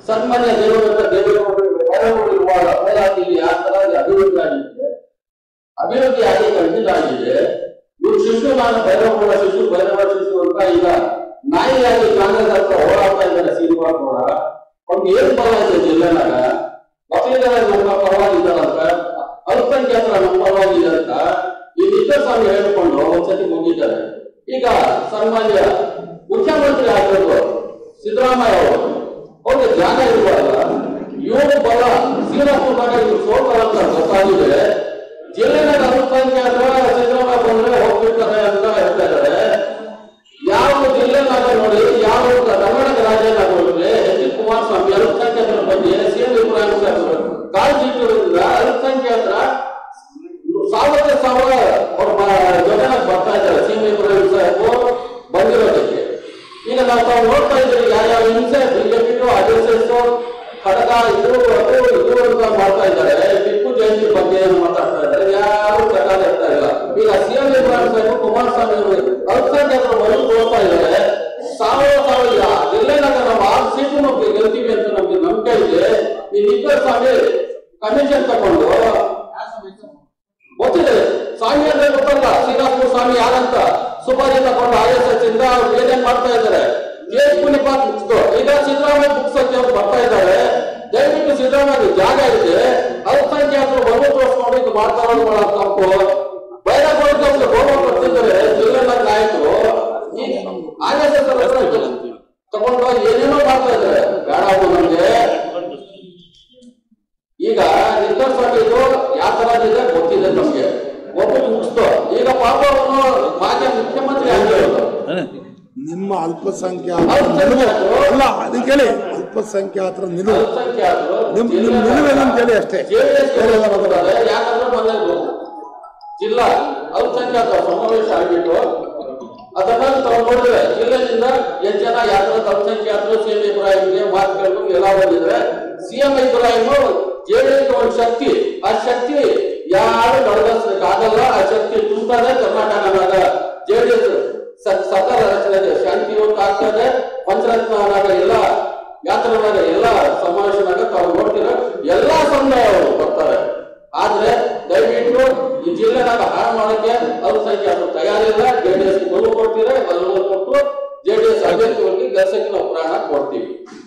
ಸನ್ಮಾನ್ಯ ದೇವೇಂದ್ರ ದೇವೇಗೌಡರು ಇರುವಾಗ ಕೋಲಾರದಲ್ಲಿ ಯಾವ ತರ ಅಭಿವೃದ್ಧಿ ಆಗಿದೆ ಅಭಿವೃದ್ಧಿ ಆಗಿ ಕಂಟಿನ್ಯೂ ಆಗಿದೆ ಇವ್ರು ಶಿಶು ನಾನು ಭೈರವಗೌಡ ಶಿಶು ಭೈರವ ಶಿಶು ಅಂತ ಈಗ ನಾಯಿಯಾಗಿ ಕಾಂಗ್ರೆಸ್ ಹತ್ರ ಹೋರಾಡ್ತಾ ಇದ್ದಾರೆ ಶ್ರೀನಿವಾಸ್ ಗೌಡ ಅವ್ರಿಗೆ ಏನ್ ಬಲ ಇದೆ ಜಿಲ್ಲೆನಾಗ ಒಕ್ಕಲಿಗರ ನಮ್ಮ ಪರವಾಗಿದ್ದಾರಂತ ಅಲ್ಪಸಂಖ್ಯಾತರ ನಮ್ಮ ಪರವಾಗಿದೆ ಅಂತ ಈ ನಿತ್ಯಸ್ವಾಮಿ ಹೇಳ್ಕೊಂಡು ಒಂದ್ಸತಿ ಮುಗಿದ್ದಾರೆ ಈಗ ಸನ್ಮಾನ್ಯ ಮುಖ್ಯಮಂತ್ರಿ ಆಗಿರೋದು ಸಿದ್ದರಾಮಯ್ಯ ಅವರು ಅವ್ರಿಗೆ ಜಾಗ ಇರುವಲ್ಲ ಇವರು ಬಲ ಶ್ರೀರಾಮಪುರದಾಗ ಇವ್ರು ಸೋತಾರ ಅಂತ ಗೊತ್ತಾಗಿದೆ ಜಿಲ್ಲೆನಾಗ ಅಲ್ಪಸಂಖ್ಯಾತರ ಸಿದ್ದರಾಮಯ್ಯ ಬಂದ್ರೆ ಹೋಗ್ಬಿಡ್ತಾರೆ ಅಂತ ಹೇಳ್ತಾ ಇದ್ದಾರೆ ಯಾವ ಜಿಲ್ಲೆನಾಗ ನೋಡಿ ಯಾವ ಕರ್ನಾಟಕ ರಾಜ್ಯನಾಗೋದ್ರೆ ಎಚ್ ಡಿ ಕುಮಾರಸ್ವಾಮಿ ಅಲ್ಪಸಂಖ್ಯಾತರ ಬಗ್ಗೆ ಸಿಎಂ ಇಬ್ರಾಹಿಂ ಸಾಹೇಬರು ಕಾಳಜಿಯಿಂದ ಅಲ್ಪಸಂಖ್ಯಾತರ ಸಾವಿರದ ಸಾವಿರ ಅವ್ರ ಯೋಜನೆ ಬರ್ತಾ ಇದ್ದಾರೆ ಸಿಎಂ ಇಬ್ರಾಹಿಂ ಸಾಹೇಬು ಬಂದಿರೋದಕ್ಕೆ ಈಗ ನಾವು ತಾವು ನೋಡ್ತಾ ಇದ್ದೀವಿ ಯಾವ ಹಿಂಸೆ ಬಿಜೆಪಿ ಆರ್ ಎಸ್ ಎಸ್ ಖಡಗ ಇದು ಅದು ಇದು ಅಂತ ಮಾಡ್ತಾ ಇದ್ದಾರೆ ಟಿಪ್ಪು ಜಯಂತಿ ಬಗ್ಗೆ ಏನು ಮಾತಾಡ್ತಾ ಇದ್ದಾರೆ ಯಾರು ಪ್ರಕಾರ ಇರ್ತಾ ಇಲ್ಲ ಈಗ ಸಿಎಂ ಇಬ್ರಾಹಿಂ ಸಾಹೇಬ್ ಕುಮಾರಸ್ವಾಮಿ ಅವರು ಅಲ್ಪಸಂಖ್ಯಾತರ ಮೊದಲು ತೋರ್ತಾ ಇದ್ದಾರೆ ಸಾವಿರ ಸಾವಿರ ಜಿಲ್ಲೆನಾಗ ನಾವು ಆರು ಸೀಟು ನಮ್ಗೆ ಗೆಲ್ತೀವಿ ಅಂತ ನಮ್ಗೆ ನಂಬಿಕೆ ಇದೆ ಈ ನಿಖಿಲ್ ಸ್ವಾಮಿ ಕಮಿಷನ್ ತಗೊಂಡು ಗೊತ್ತಿದೆ ಸ್ವಾಮಿ ಅಂದ್ರೆ ಗೊತ್ತಲ್ಲ ಶ್ರೀರಾಮಪುರ ಸ್ವಾಮಿ ಯಾರಂತ ಸುಪಾರಿ ತಗೊಂಡು ಆರ್ ಎಸ್ ಎಸ್ ಇಂದ ಅವ್ರು ಏನೇನ್ ಮಾಡ್ತಾ ಇದ್ದಾರೆ ಕೇಸ್ ಪುಣಿಪಾತ್ ಮುಗಿಸ್ತು ಈಗ ಸಿದ್ದರಾಮಯ್ಯ ಮುಗಿಸೋಕೆ ಅವ್ರು ಬರ್ತಾ ಇದ್ದಾರೆ ದಯವಿಟ್ಟು ಸಿದ್ದರಾಮಯ್ಯ ಜಾಗ ಇದೆ ಅಲ್ಪಸಂಖ್ಯಾತರು ಬಂದು ತೋರಿಸ್ಕೊಂಡು ಇದು ಮಾಡ್ತಾ ಇರೋದು ಬಹಳ ತಪ್ಪು ಬೈರಗೌಡರು ಗೌರವ ಕೊಡ್ತಿದ್ದಾರೆ ಜಿಲ್ಲೆನ ನಾಯಕರು ಆರ್ ಎಸ್ ಎಸ್ ತಗೊಂಡು ಏನೇನೋ ಮಾಡ್ತಾ ಇದ್ದಾರೆ ಬೇಡ ಅದು ನಮ್ಗೆ ಈಗ ಸ್ವಾಮಿ ಇದು ಯಾವ ತರ ಇದೆ ಗೊತ್ತಿದೆ ನಮ್ಗೆ ಒಬ್ಬರು ಮುಗಿಸ್ತು ಈಗ ಪಾಪ ಅವನು ಮಾಜಿ ಮುಖ್ಯಮಂತ್ರಿ ಆಗಿರೋದು ನಿಮ್ಮ ಅಲ್ಪಸಂಖ್ಯಾತರ ನಿಲುವು ಅಲ್ಲ ಅದಕ್ಕೆ ಹೇಳಿ ಅಲ್ಪಸಂಖ್ಯಾತರ ನಿಲುವು ಅಲ್ಪಸಂಖ್ಯಾತರು ನಿಮ್ ನಿಮ್ ನಿಲುವೇನು ಅಂತ ಹೇಳಿ ಅಷ್ಟೇ JDS ಗೆ ಬರ್ತಾರೆ. ಯಾಕಂದ್ರೆ ಮೊನ್ನೆ ಜಿಲ್ಲಾ ಅಲ್ಪಸಂಖ್ಯಾತ ಸಮಾವೇಶ ಆಗಿತ್ತು ಅದನ್ನ ತಾವು ನೋಡಿದ್ರೆ ಜಿಲ್ಲೆಯಿಂದ ಎಷ್ಟು ಜನ ಯಾರು ಅಲ್ಪಸಂಖ್ಯಾತರು ಸಿಎಂ ಇಬ್ರಾಹಿಂಗೆ ಮಾತು ಕೇಳ್ಕೊಂಡು ಎಲ್ಲ ಬಂದಿದ್ರೆ ಸಿಎಂ ಇಬ್ರಾಹಿಂ ಜೆಡಿಎಸ್ ಒಂದು ಶಕ್ತಿ ಆ ಶಕ್ತಿ ಯಾರು ಆಗಲ್ಲ ಆ ಶಕ್ತಿ ತುಂಬ್ತಾರೆ ಕರ್ನಾಟಕನಾಗ ಜೆಡಿಎಸ್ ಸರ್ಕಾರ ರಚನೆ ಶಾಂತಿಯುತ ಆಗ್ತದೆ ಪಂಚರತ್ನನಾಗ ಎಲ್ಲ ಯಾತ್ರನಾಗ ಎಲ್ಲ ಸಮಾವೇಶನಾಗ ತಾವು ನೋಡ್ತೀರ ಎಲ್ಲಾ ಸಮುದಾಯವರು ಬರ್ತಾರೆ ಆದ್ರೆ ದಯವಿಟ್ಟು ಈ ಜಿಲ್ಲೆನಾಗ ಹಾಳು ಮಾಡಕ್ಕೆ ಅಲ್ಪಸಂಖ್ಯಾತರು ತಯಾರಿಲ್ಲ ಜೆಡಿಎಸ್ ಕೊಡು ಕೊಡ್ತೀರಾ ಕೊಟ್ಟು ಜೆಡಿಎಸ್ ಅಭ್ಯರ್ಥಿಗಳಿಗೆ ಗೆಲ್ಸಕ್ಕೆ ನಾವು ಪ್ರಾಣ ಕೊಡ್ತೀವಿ